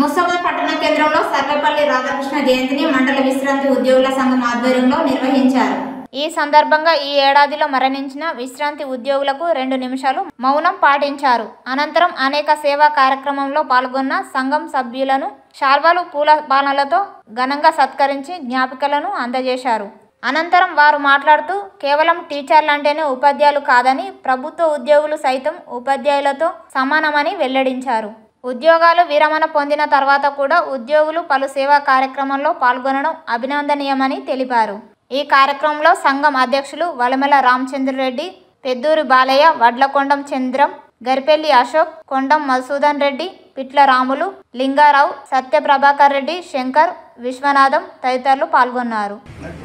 ముస్తాబాద్ పట్టణ కేంద్రంలో సర్వేపల్లి రాధాకృష్ణ జయంతిని మండల విశ్రాంతి ఉద్యోగుల సంఘం ఆధ్వర్యంలో నిర్వహించారు ఈ సందర్భంగా ఈ ఏడాదిలో మరణించిన విశ్రాంతి ఉద్యోగులకు రెండు నిమిషాలు మౌనం పాటించారు అనంతరం అనేక సేవా కార్యక్రమంలో పాల్గొన్న సంఘం సభ్యులను శాల్వాలు పూల బాణలతో ఘనంగా సత్కరించి జ్ఞాపికలను అందజేశారు అనంతరం వారు మాట్లాడుతూ కేవలం టీచర్లంటేనే ఉపాధ్యాయులు కాదని ప్రభుత్వ ఉద్యోగులు సైతం ఉపాధ్యాయులతో సమానమని వెల్లడించారు ఉద్యోగాలు విరమణ పొందిన తర్వాత కూడా ఉద్యోగులు పలు సేవా కార్యక్రమంలో పాల్గొనడం అభినందనీయమని తెలిపారు ఈ కార్యక్రమంలో సంఘం అధ్యక్షులు వలమెల రామచంద్రరెడ్డి పెద్దూరి బాలయ్య వడ్లకొండం చంద్రం గరిపెల్లి అశోక్ కొండం మధుసూదన్ రెడ్డి పిట్ల రాములు లింగారావు సత్య ప్రభాకర్ రెడ్డి శంకర్ విశ్వనాథం తదితరులు పాల్గొన్నారు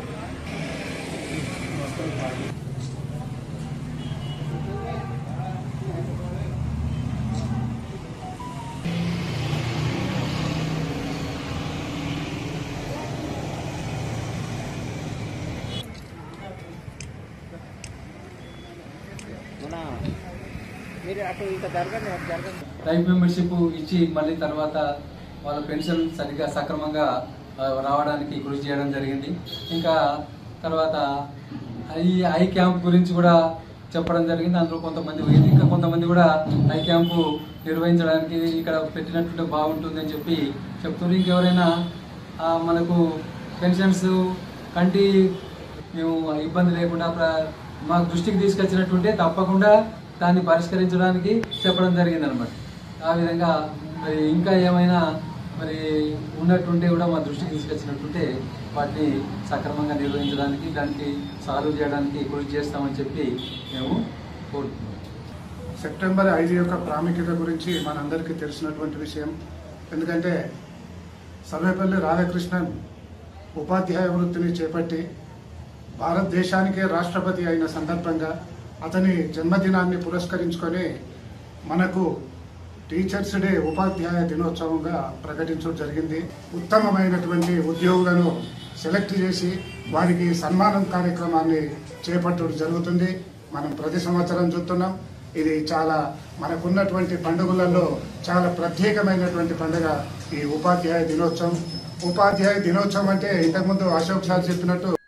మన మీరు అటు ఇక జరగండి అటు జరగండి లైఫ్ మెంబర్షిప్ ఇచ్చి మళ్ళీ తర్వాత వాళ్ళ పెన్షన్ సరిగ్గా సక్రమంగా ఆ, రావడానికి కృషి చేయడం జరిగింది ఇంకా తర్వాత ఈ ఐ క్యాంప్ గురించి కూడా చెప్పడం జరిగింది అందులో కొంతమంది పోయింది ఇంకా కొంతమంది కూడా ఐ క్యాంపు నిర్వహించడానికి ఇక్కడ పెట్టినట్టుంటే బాగుంటుంది అని చెప్పి చెప్తున్నారు ఇంకెవరైనా ఆ, మనకు పెన్షన్స్ కంటి మేము ఇబ్బంది లేకుండా ప్ర- మాకు దృష్టికి తీసుకొచ్చినట్టుంటే తప్పకుండా దాన్ని పరిష్కరించడానికి చెప్పడం జరిగింది అనమాట ఆ విధంగా మరి ఇంకా ఏమైనా మరి ఉన్నట్టుంటే కూడా మా దృష్టికి తీసుకొచ్చినట్టుంటే వాటిని సక్రమంగా నిర్వహించడానికి దానికి సాల్వ్ చేయడానికి కృషి చేస్తామని చెప్పి మేము కోరుతున్నాం సెప్టెంబర్ ఐదు యొక్క ప్రాముఖ్యత గురించి మనందరికీ తెలిసినటువంటి విషయం ఎందుకంటే సర్వేపల్లి రాధాకృష్ణన్ ఉపాధ్యాయ వృత్తిని చేపట్టి భారతదేశానికే రాష్ట్రపతి అయిన సందర్భంగా అతని జన్మదినాన్ని పురస్కరించుకొని మనకు టీచర్స్ డే ఉపాధ్యాయ దినోత్సవంగా ప్రకటించడం జరిగింది ఉత్తమమైనటువంటి ఉద్యోగులను సెలెక్ట్ చేసి వారికి సన్మానం కార్యక్రమాన్ని చేపట్టడం జరుగుతుంది మనం ప్రతి సంవత్సరం చూస్తున్నాం ఇది చాలా మనకున్నటువంటి పండుగలలో చాలా ప్రత్యేకమైనటువంటి పండుగ ఈ ఉపాధ్యాయ దినోత్సవం ఉపాధ్యాయ దినోత్సవం అంటే ఇంతకుముందు అశోక్ సార్ చెప్పినట్టు